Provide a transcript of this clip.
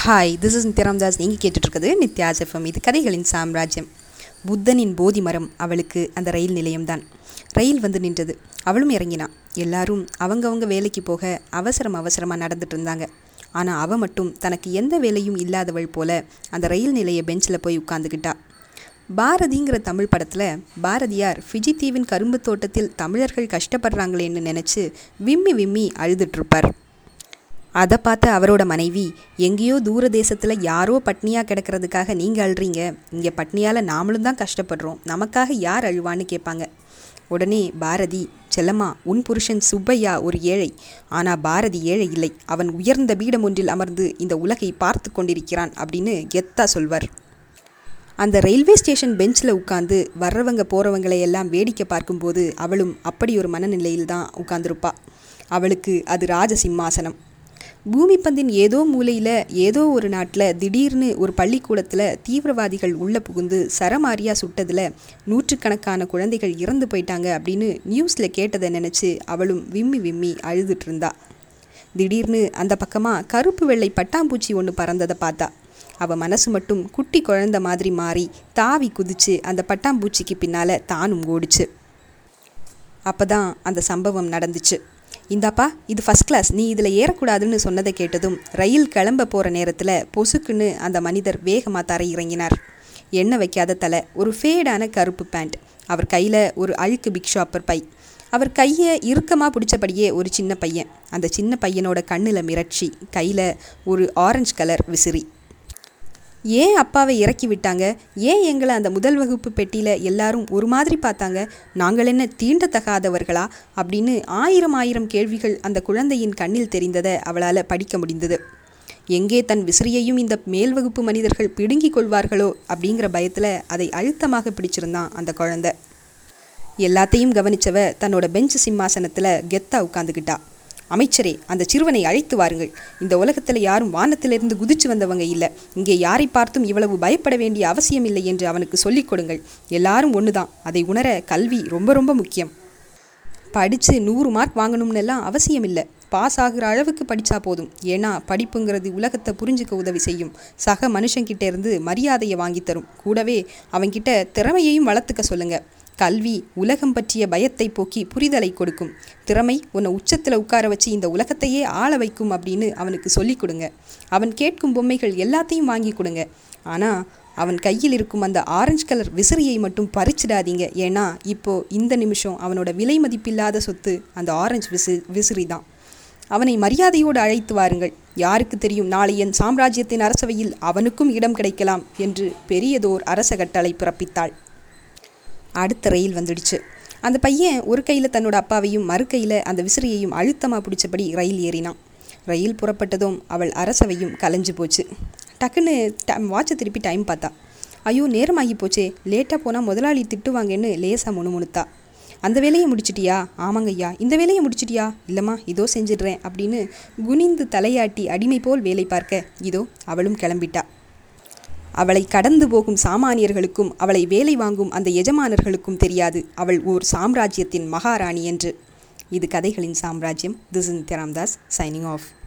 hi this is நித்யராம்தாஸ் நீங்கள் கேட்டுட்ருக்குது Nithya's FM இது கதைகளின் சாம்ராஜ்யம் புத்தனின் போதி மரம் அவளுக்கு அந்த ரயில் நிலையம்தான் ரயில் வந்து நின்றது அவளும் இறங்கினான் எல்லாரும் அவங்கவங்க வேலைக்கு போக அவசரம் அவசரமாக நடந்துட்டு இருந்தாங்க ஆனால் அவ மட்டும் தனக்கு எந்த வேலையும் இல்லாதவள் போல அந்த ரயில் நிலைய பெஞ்சில் போய் உட்காந்துக்கிட்டா பாரதிங்கிற தமிழ் படத்தில் பாரதியார் ஃபிஜி தீவின் கரும்பு தோட்டத்தில் தமிழர்கள் கஷ்டப்படுறாங்களேன்னு நினச்சி விம்மி விம்மி அழுதுட்ருப்பார் அதை பார்த்து அவரோட மனைவி எங்கேயோ தூர தேசத்தில் யாரோ பட்னியாக கிடக்கிறதுக்காக நீங்கள் அழுறீங்க இங்கே பட்னியால் நாமளும் தான் கஷ்டப்படுறோம் நமக்காக யார் அழுவான்னு கேட்பாங்க உடனே பாரதி செல்லம்மா உன் புருஷன் சுப்பையா ஒரு ஏழை ஆனால் பாரதி ஏழை இல்லை அவன் உயர்ந்த பீடம் ஒன்றில் அமர்ந்து இந்த உலகை பார்த்து கொண்டிருக்கிறான் அப்படின்னு கெத்தா சொல்வார் அந்த ரயில்வே ஸ்டேஷன் பெஞ்சில் உட்காந்து வர்றவங்க போகிறவங்களை எல்லாம் வேடிக்கை பார்க்கும்போது அவளும் அப்படி ஒரு மனநிலையில் தான் உட்கார்ந்துருப்பா அவளுக்கு அது ராஜ சிம்மாசனம் பூமி பந்தின் ஏதோ மூலையில் ஏதோ ஒரு நாட்டில் திடீர்னு ஒரு பள்ளிக்கூடத்தில் தீவிரவாதிகள் உள்ளே புகுந்து சரமாரியாக சுட்டதில் நூற்றுக்கணக்கான குழந்தைகள் இறந்து போயிட்டாங்க அப்படின்னு நியூஸில் கேட்டதை நினச்சி அவளும் விம்மி விம்மி அழுதுட்டு இருந்தா திடீர்னு அந்த பக்கமாக கருப்பு வெள்ளை பட்டாம்பூச்சி ஒன்று பறந்ததை பார்த்தா அவள் மனசு மட்டும் குட்டி குழந்த மாதிரி மாறி தாவி குதிச்சு அந்த பட்டாம்பூச்சிக்கு பின்னால் தானும் ஓடிச்சு அப்போ தான் அந்த சம்பவம் நடந்துச்சு இந்தாப்பா இது ஃபஸ்ட் கிளாஸ் நீ இதில் ஏறக்கூடாதுன்னு சொன்னதை கேட்டதும் ரயில் கிளம்ப போகிற நேரத்தில் பொசுக்குன்னு அந்த மனிதர் வேகமாக தரை இறங்கினார் எண்ணெய் வைக்காத தலை ஒரு ஃபேடான கருப்பு பேண்ட் அவர் கையில் ஒரு அழுக்கு பிக் ஷாப்பர் பை அவர் கையை இறுக்கமாக பிடிச்சபடியே ஒரு சின்ன பையன் அந்த சின்ன பையனோட கண்ணில் மிரட்சி கையில் ஒரு ஆரஞ்சு கலர் விசிறி ஏன் அப்பாவை இறக்கி விட்டாங்க ஏன் எங்களை அந்த முதல் வகுப்பு பெட்டியில் எல்லாரும் ஒரு மாதிரி பார்த்தாங்க நாங்கள் என்ன தீண்டத்தகாதவர்களா அப்படின்னு ஆயிரம் ஆயிரம் கேள்விகள் அந்த குழந்தையின் கண்ணில் தெரிந்ததை அவளால் படிக்க முடிந்தது எங்கே தன் விசிறியையும் இந்த மேல் வகுப்பு மனிதர்கள் பிடுங்கிக் கொள்வார்களோ அப்படிங்கிற பயத்தில் அதை அழுத்தமாக பிடிச்சிருந்தான் அந்த குழந்தை எல்லாத்தையும் கவனிச்சவ தன்னோட பெஞ்ச் சிம்மாசனத்தில் கெத்தா உட்காந்துக்கிட்டா அமைச்சரே அந்த சிறுவனை அழைத்து வாருங்கள் இந்த உலகத்தில் யாரும் வானத்திலிருந்து குதிச்சு வந்தவங்க இல்லை இங்கே யாரை பார்த்தும் இவ்வளவு பயப்பட வேண்டிய அவசியம் இல்லை என்று அவனுக்கு சொல்லிக் கொடுங்கள் எல்லாரும் ஒன்று தான் அதை உணர கல்வி ரொம்ப ரொம்ப முக்கியம் படித்து நூறு மார்க் வாங்கணும்னு எல்லாம் அவசியம் இல்லை பாஸ் ஆகிற அளவுக்கு படித்தா போதும் ஏன்னா படிப்புங்கிறது உலகத்தை புரிஞ்சுக்க உதவி செய்யும் சக மனுஷங்கிட்ட இருந்து மரியாதையை வாங்கி தரும் கூடவே அவன்கிட்ட திறமையையும் வளர்த்துக்க சொல்லுங்க கல்வி உலகம் பற்றிய பயத்தை போக்கி புரிதலை கொடுக்கும் திறமை உன்னை உச்சத்தில் உட்கார வச்சு இந்த உலகத்தையே ஆள வைக்கும் அப்படின்னு அவனுக்கு சொல்லிக் கொடுங்க அவன் கேட்கும் பொம்மைகள் எல்லாத்தையும் வாங்கி கொடுங்க ஆனால் அவன் கையில் இருக்கும் அந்த ஆரஞ்சு கலர் விசிறியை மட்டும் பறிச்சிடாதீங்க ஏன்னா இப்போ இந்த நிமிஷம் அவனோட விலை மதிப்பில்லாத சொத்து அந்த ஆரஞ்சு விசி விசிறி தான் அவனை மரியாதையோடு அழைத்து வாருங்கள் யாருக்கு தெரியும் நாளை என் சாம்ராஜ்யத்தின் அரசவையில் அவனுக்கும் இடம் கிடைக்கலாம் என்று பெரியதோர் அரச கட்டளை பிறப்பித்தாள் அடுத்த ரயில் வந்துடுச்சு அந்த பையன் ஒரு கையில் தன்னோட அப்பாவையும் மறு கையில் அந்த விசிறியையும் அழுத்தமாக பிடிச்சபடி ரயில் ஏறினான் ரயில் புறப்பட்டதும் அவள் அரசவையும் கலைஞ்சு போச்சு டக்குன்னு டைம் வாட்சை திருப்பி டைம் பார்த்தா ஐயோ நேரமாகி போச்சே லேட்டாக போனால் முதலாளி திட்டுவாங்கன்னு லேசாக முணுமுணுத்தா அந்த வேலையை முடிச்சிட்டியா ஆமாங்க ஐயா இந்த வேலையை முடிச்சிட்டியா இல்லைம்மா இதோ செஞ்சிடுறேன் அப்படின்னு குனிந்து தலையாட்டி அடிமை போல் வேலை பார்க்க இதோ அவளும் கிளம்பிட்டா அவளை கடந்து போகும் சாமானியர்களுக்கும் அவளை வேலை வாங்கும் அந்த எஜமானர்களுக்கும் தெரியாது அவள் ஓர் சாம்ராஜ்யத்தின் மகாராணி என்று இது கதைகளின் சாம்ராஜ்யம் this in Ramdas signing of